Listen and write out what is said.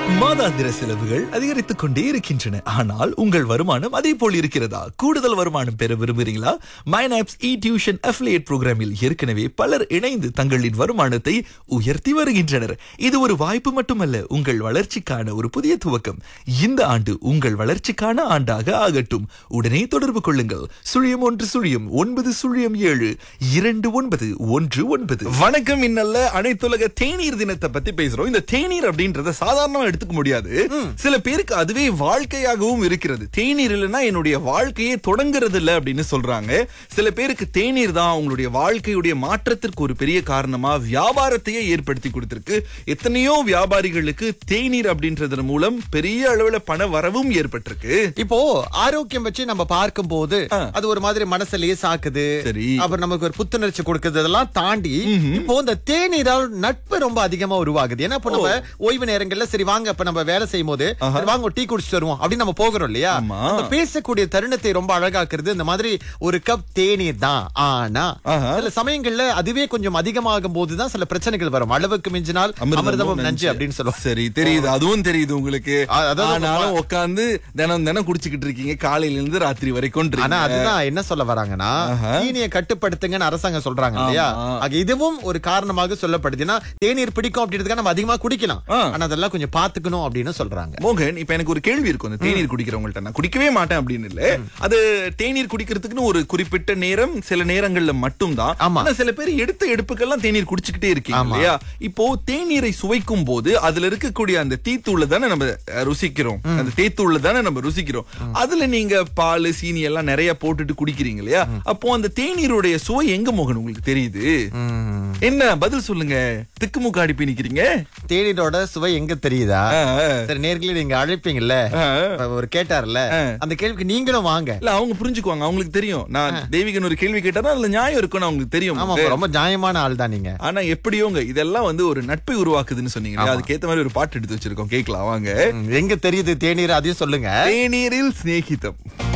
மாதாந்திர செலவுகள் அதிகரித்துக் கொண்டே இருக்கின்றன ஆனால் உங்கள் வருமானம் அதே போல் இருக்கிறதா கூடுதல் வருமானம் பெற விரும்புகிறீங்களா மைனாப்ஸ் இ டியூஷன் அஃபிலியேட் புரோகிராமில் ஏற்கனவே பலர் இணைந்து தங்களின் வருமானத்தை உயர்த்தி வருகின்றனர் இது ஒரு வாய்ப்பு மட்டுமல்ல உங்கள் வளர்ச்சிக்கான ஒரு புதிய துவக்கம் இந்த ஆண்டு உங்கள் வளர்ச்சிக்கான ஆண்டாக ஆகட்டும் உடனே தொடர்பு கொள்ளுங்கள் சுழியம் ஒன்று சுழியம் ஒன்பது சுழியம் ஏழு இரண்டு ஒன்பது ஒன்று ஒன்பது வணக்கம் இன்னல்ல அனைத்துலக தேநீர் தினத்தை பத்தி பேசுறோம் இந்த தேநீர் அப்படின்றத சாதாரணமா எடுத்துக்க முடியாது சில பேருக்கு அதுவே வாழ்க்கையாகவும் இருக்கிறது தேநீர் இல்லைன்னா என்னுடைய வாழ்க்கையே தொடங்குறது இல்ல அப்படின்னு சொல்றாங்க சில பேருக்கு தேநீர் தான் அவங்களுடைய வாழ்க்கையுடைய மாற்றத்திற்கு ஒரு பெரிய காரணமா வியாபாரத்தையே ஏற்படுத்தி கொடுத்திருக்கு எத்தனையோ வியாபாரிகளுக்கு தேநீர் அப்படின்றதன் மூலம் பெரிய அளவுல பண வரவும் ஏற்பட்டிருக்கு இப்போ ஆரோக்கியம் வச்சு நம்ம பார்க்கும் போது அது ஒரு மாதிரி மனசு லேசாக்குது சரி. அப்புறம் நமக்கு ஒரு புத்துணர்ச்சி கொடுக்குது இதெல்லாம் தாண்டி இப்போ இந்த தேநீரால் நட்பு ரொம்ப அதிகமா உருவாகுது ஏன்னா இப்போ நம்ம ஓய்வு நேரங்கள்ல சரி வாங்க இப்ப நம்ம வேலை செய்யும் போது சரி வாங்க ஒரு டீ குடிச்சிட்டு வருவோம் அப்படின்னு நம்ம போகிறோம் இல்லையா ஆமா. அந்த பேசக்கூடிய தருணத்தை ரொம்ப அழகாக்குறது இந்த மாதிரி ஒரு கப் தேநீர் தான் ஆனா ஆஹா. சில சமயங்கள்ல அதுவே கொஞ்சம் அதிகமாகும் போதுதான் சில பிரச்சனைகள் வரும் அளவுக்கு மிஞ்சினால் அமிர்தமும் நஞ்சு அப்படின்னு சொல்லுவாங்க சரி தெரியுது அதுவும் தெரியுது உங்களுக்கு அ- அதாவது ஆனாலும் உட்கார்ந்து தினம் தினம் குடிச்சுக்கிட்டு இருக்கீங்க காலையில இருந்து ராத்திரி வரைக்கும் ஆனா அதுதான் என்ன சொல்ல வராங்கன்னா தீனியை கட்டுப்படுத்துங்கன்னு அரசாங்கம் சொல்றாங்க இல்லையா ஆமா. ஆக இதுவும் ஒரு காரணமாக சொல்லப்படுது ஏன்னா தேநீர் பிடிக்கும் அப்படின்றதுக்காக நம்ம அதிகமா குடிக்கலாம் ஆ. ஆனா அதெல்லாம் கொஞ்சம் பாத்துக்கணும் அப்படின்னு சொல்றாங்க மோகன் இப்ப எனக்கு ஒரு கேள்வி இருக்கும் அந்த தேநீர் குடிக்கிறவங்கள்ட்ட நான் குடிக்கவே மாட்டேன் அப்படின்னு இல்ல அது தேநீர் குடிக்கிறதுக்குன்னு ஒரு குறிப்பிட்ட நேரம் சில நேரங்கள்ல மட்டும்தான் ஆமா. ஆனா சில பேர் எடுத்த எடுப்புக்கெல்லாம் தேநீர் குடிச்சுக்கிட்டே இருக்கீங்க ஆமா. இல்லையா இப்போ தேநீரை சுவைக்கும் போது அதுல இருக்கக்கூடிய அந்த தீத்தூளை தானே நம்ம அஹ், ருசிக்கிறோம் அந்த தேத்தூளை தானே நம்ம ருசிக்கிறோம் அதுல நீங்க பால் சீனி எல்லாம் நிறைய போட்டுட்டு குடிக்கிறீங்க இல்லையா அப்போ அந்த தேநீருடைய சுவை எங்க மோகன் உங்களுக்கு தெரியுது என்ன பதில் சொல்லுங்க திக்குமுக்காடி போய் நிக்கிறீங்க தேநீரோட சுவை எங்க தெரியுதா ஆ, ஆ. சரி நேர்களே நீங்க அழைப்பீங்கல்ல ஆ. இப்ப ஒரு கேட்டார்ல அந்த கேள்விக்கு நீங்களும் வாங்க இல்ல அவங்க புரிஞ்சுக்குவாங்க அவங்களுக்கு தெரியும் நான் தெய்வீகன் ஒரு கேள்வி கேட்டா அதுல நியாயம் இருக்கும்னு அவங்களுக்கு தெரியும் ஆமா ரொம்ப நியாயமான ஆள் தான் நீங்க ஆனா எப்படியோங்க இதெல்லாம் வந்து ஒரு நட்பை உருவாக்குதுன்னு சொன்னீங்க இல்லையா? அதுக்கேத்த மாதிரி ஒரு பாட்டு எடுத்து வச்சிருக்கோம் கேட்கலாம் வாங்க ம், எங்க தெரியுது தேநீர் அதையும் சொல்லுங்க தேநீரில் சிநேகிதம்